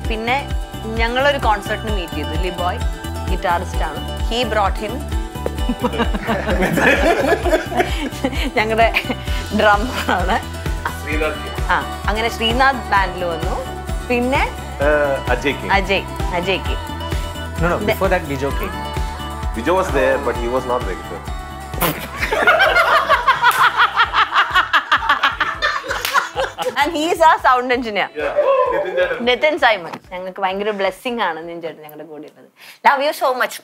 പിന്നെ ഞങ്ങളൊരു കോൺസേർട്ടിന് മീറ്റ് ചെയ്തു ലിബോയ് ഗിറ്റാറിസ്റ്റ് ആണ് ഹീ ബ്രോട്ട് ഹിം ഞങ്ങളുടെ ഡ്രമ്മറാണ് ആ അങ്ങനെ ശ്രീനാഥ് ബാൻഡിൽ വന്നു പിന്നെ അജയ്ക്ക് അജയ് അജയ്ക്ക് No, no, before that, Bijo came. Bijo was there but he was not regular and he's ആ സൗണ്ട് എഞ്ചിനീയർ നിതിൻ സൈമൺ ഞങ്ങൾക്ക് ഭയങ്കര ബ്ലെസ്സിങ് ആണ് നിൻ ചേട്ടൻ ഞങ്ങളുടെ കൂടെ ഉള്ളത് ലവ് യു സോ മച്ച്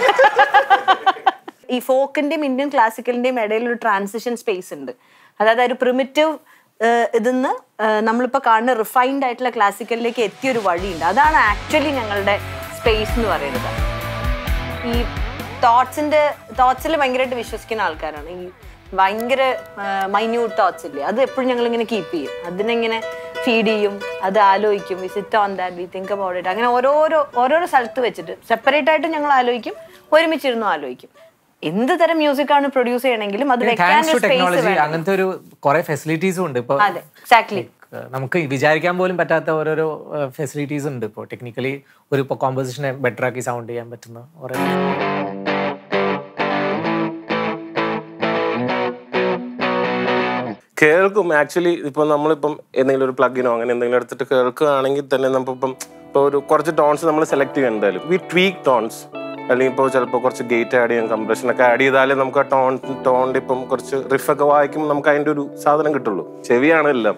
ഈ ഫോക്കിന്റെയും ഇന്ത്യൻ ക്ലാസിക്കലിന്റെയും ഇടയിൽ ഒരു ട്രാൻസിഷൻ സ്പേസ് ഉണ്ട് അതായത് ഒരു പ്രിമിറ്റീവ് ഇതിന്ന് നമ്മളിപ്പോൾ കാണുന്ന റിഫൈൻഡ് ആയിട്ടുള്ള ക്ലാസിക്കലിലേക്ക് എത്തിയൊരു വഴിയുണ്ട് അതാണ് ആക്ച്വലി ഞങ്ങളുടെ സ്പേസ് എന്ന് പറയുന്നത് ഈ തോട്ട്സിന്റെ തോട്ട്സിൽ ഭയങ്കരമായിട്ട് വിശ്വസിക്കുന്ന ആൾക്കാരാണ് ഈ ഭയങ്കര മൈന്യൂട്ട് തോട്ട്സ് ഇല്ലേ അത് എപ്പോഴും ഞങ്ങൾ ഇങ്ങനെ കീപ്പ് ചെയ്യും അതിനെങ്ങനെ ഫീഡ് ചെയ്യും അത് ആലോചിക്കും we sit on that we think about it അങ്ങനെ ഓരോരോ ഓരോരോ സ്ഥലത്ത് വെച്ചിട്ട് സെപ്പറേറ്റ് ആയിട്ട് ഞങ്ങൾ ആലോചിക്കും ഒരുമിച്ചിരുന്നു ആലോചിക്കും എന്ത് തരം മ്യൂസിക് ആണ് പ്രൊഡ്യൂസ് ചെയ്യണമെങ്കിലും അത് താങ്ക്സ് വെക്കാൻ ടു ഒരു സ്പേസ് ടെക്നോളജി വേണം അങ്ങനത്തെ ഒരു കുറെ ഫെസിലിറ്റീസും ഉണ്ട് ഇപ്പൊ അതെ എക്സാക്ട്ലി ഏഹ് നമുക്ക് വിചാരിക്കാൻ പോലും പറ്റാത്ത ഓരോരോ ഫെസിലിറ്റീസ് ഉണ്ട് ഇപ്പോൾ ടെക്നിക്കലി ഒരു ഇപ്പോൾ കോമ്പോസിഷനെ ബെറ്റർ ആക്കി സൗണ്ട് ചെയ്യാൻ പറ്റുന്ന ഓരോ കേൾക്കും ആക്ച്വലി ഇപ്പൊ നമ്മളിപ്പം എന്തെങ്കിലും ഒരു പ്ലഗിനോ അങ്ങനെ എന്തെങ്കിലും എടുത്തിട്ട് കേൾക്കുകയാണെങ്കിൽ തന്നെ നമ്മളിപ്പം ഇപ്പൊ ഒരു കുറച്ച് ടോൺസ് നമ്മൾ സെലക്ട് ചെയ്യണം എന്തായാലും വി ട്വീക്ക് ടോൺസ് അല്ലെങ്കിൽ ഇപ്പോൾ ചിലപ്പോൾ കുറച്ച് ഗേറ്റ് ആഡ് ചെയ്യാൻ കംപ്രഷൻ ഒക്കെ ആഡ് ചെയ്താലേ നമുക്ക് ആ ടോൺ ടോണിന്റെ ഇപ്പം കുറച്ച് റിഫ് ഒക്കെ വായിക്കുമ്പോൾ നമുക്ക് അതിന്റെ ഒരു സാധനം കിട്ടുള്ളൂ ചെവിയാണ് എല്ലാം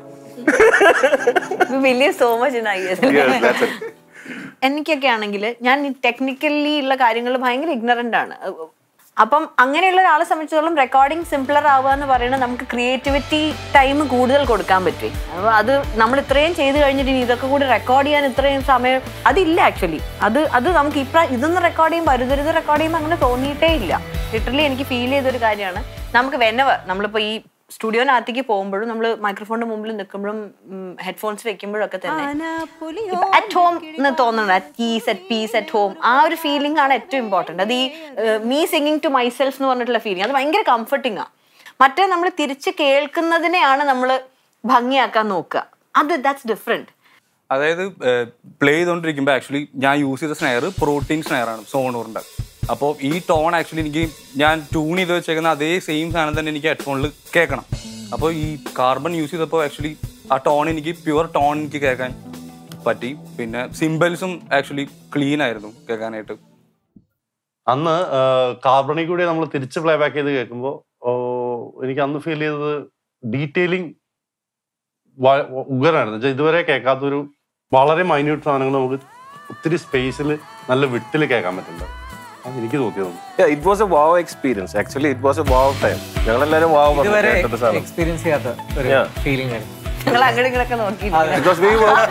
വലിയ so much in I Yes, that's it. എനിക്കൊക്കെ ആണെങ്കിൽ ഞാൻ ടെക്നിക്കലി ഉള്ള കാര്യങ്ങൾ ഭയങ്കര ഇഗ്നറൻ്റ് ആണ് അപ്പം അങ്ങനെയുള്ള ഒരാളെ സംബന്ധിച്ചിടത്തോളം റെക്കോർഡിംഗ് സിംപ്ലർ ആവുക എന്ന് പറയുന്നത് നമുക്ക് ക്രിയേറ്റിവിറ്റി ടൈം കൂടുതൽ കൊടുക്കാൻ പറ്റും അപ്പോൾ അത് നമ്മൾ ഇത്രയും ചെയ്ത് കഴിഞ്ഞിട്ട് ഇനി ഇതൊക്കെ കൂടി റെക്കോർഡ് ചെയ്യാൻ ഇത്രയും സമയം അതില്ല ആക്ച്വലി അത് അത് നമുക്ക് ഇപ്രാ ഇതൊന്ന് റെക്കോർഡ് ചെയ്യുമ്പോൾ അരുതരുത് റെക്കോർഡ് ചെയ്യുമ്പോൾ അങ്ങനെ തോന്നിയിട്ടേ ഇല്ല ലിറ്ററലി എനിക്ക് ഫീൽ ചെയ്തൊരു കാര്യമാണ് നമുക്ക് വെനവർ നമ്മളിപ്പോൾ ഈ സ്റ്റുഡിയോനകത്തേക്ക് പോകുമ്പോഴും നമ്മൾ മൈക്രോഫോണിന്റെ മുമ്പിൽ നിൽക്കുമ്പോഴും ഹെഡ്ഫോൺസ് വെക്കുമ്പോഴും ഒക്കെ തന്നെ അറ്റ് ഹോം എന്ന് തോന്നുന്നത് at peace at peace at home ആ ഒരു ഫീലിംഗ് ആണ് ഏറ്റവും ഇമ്പോർട്ടന്റ് അത് ഈ മീ സിംഗിങ് ടു മൈസെൽഫ് എന്ന് പറഞ്ഞിട്ടുള്ള ഫീലിംഗ് അത് ഭയങ്കര കംഫർട്ടിങ് ആ മറ്റേ നമ്മൾ തിരിച്ച് കേൾക്കുന്നതിനെയാണ് നമ്മൾ ഭംഗിയാക്കാൻ നോക്കുക അത് ദാറ്റ്സ് ഡിഫറെന്റ് അതായത് പ്ലേ ചെയ്തുകൊണ്ടിരിക്കുമ്പോൾ ആക്ച്വലി ഞാൻ യൂസ് ചെയ്ത സ്നെയർ പ്രോട്ടീൻ സ്നെയറാണ് സോണൂറിൻ്റെ അപ്പോൾ ഈ ടോൺ ആക്ച്വലി എനിക്ക് ഞാൻ ട്യൂൺ ചെയ്ത് വെച്ചേക്കുന്ന അതേ സെയിം സാധനം തന്നെ എനിക്ക് ഹെഡ്ഫോണിൽ കേൾക്കണം അപ്പോൾ ഈ കാർബൺ യൂസ് ചെയ്തപ്പോൾ ആക്ച്വലി ആ ടോൺ എനിക്ക് പ്യുവർ ടോൺ എനിക്ക് കേൾക്കാൻ പറ്റി പിന്നെ സിമ്പിൾസും ആക്ച്വലി ക്ലീൻ ആയിരുന്നു കേൾക്കാനായിട്ട് അന്ന് കാർബണിൽ കൂടി നമ്മൾ തിരിച്ച് പ്ലേ ബാക്ക് ചെയ്ത് കേൾക്കുമ്പോൾ എനിക്ക് അന്ന് ഫീൽ ചെയ്തത് ഡീറ്റെയിലിംഗ് ഉഗ്രനായിരുന്നു എന്നുവെച്ചാൽ ഇതുവരെ കേൾക്കാത്തൊരു വളരെ മൈന്യൂട്ട് സാധനങ്ങൾ നമുക്ക് ഒത്തിരി സ്പേസിൽ നല്ല വിട്ടിൽ കേൾക്കാൻ പറ്റുന്നുണ്ട് അത് എനിക്ക് തോന്നിയത് Yeah, it was a wow experience. Actually, it was a wow time. ഞങ്ങളെല്ലാരും wow പറഞ്ഞു ഇതുവരെ കേട്ടത് സാധനം. എക്സ്പീരിയൻസ് ചെയ്യാത്ത ഒരു Yeah. ഫീലിംഗ് ആയിരുന്നു ഞങ്ങൾ അങ്ങനെ ഇങ്ങനെയൊക്കെ നോക്കിയിട്ടുണ്ട് Because we work-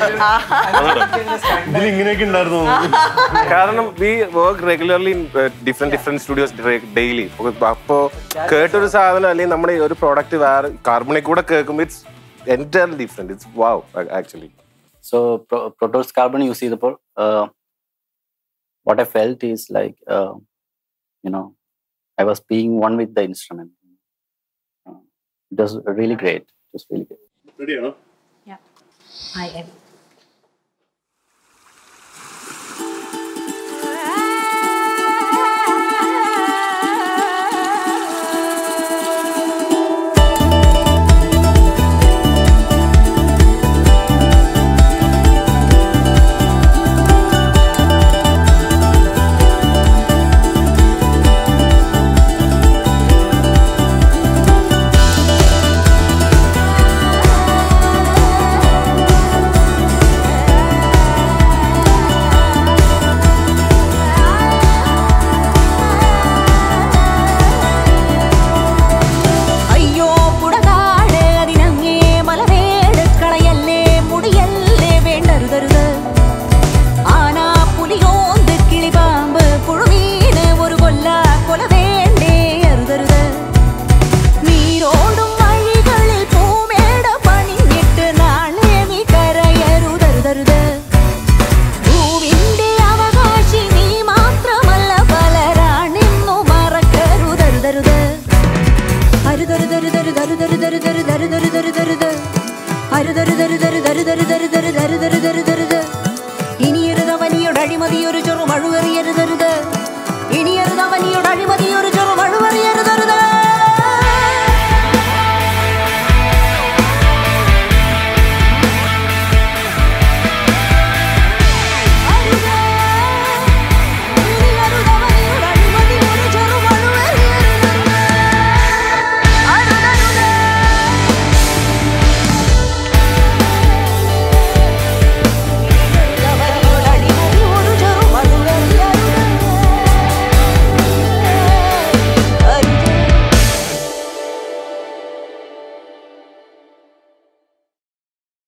ഇതിൽ ഇങ്ങനെയൊക്കെ ഉണ്ടായിരുന്നു കാരണം we work regularly in different different studios daily അപ്പോ കേട്ടൊരു സാധനം അല്ലെങ്കിൽ നമ്മുടെ ഈ ഒരു പ്രോഡക്റ്റ് വേറെ കാർബണിൽ കൂടെ കേൾക്കുമ്പോൾ it's entirely different it's wow actually So Pro, Pro Tools Carbon use ചെയ്തപ്പോൾ uh, what I felt is like uh, you know I was being one with the instrument. Uh, it was really great. It was really great. റെഡിയാണോ I am.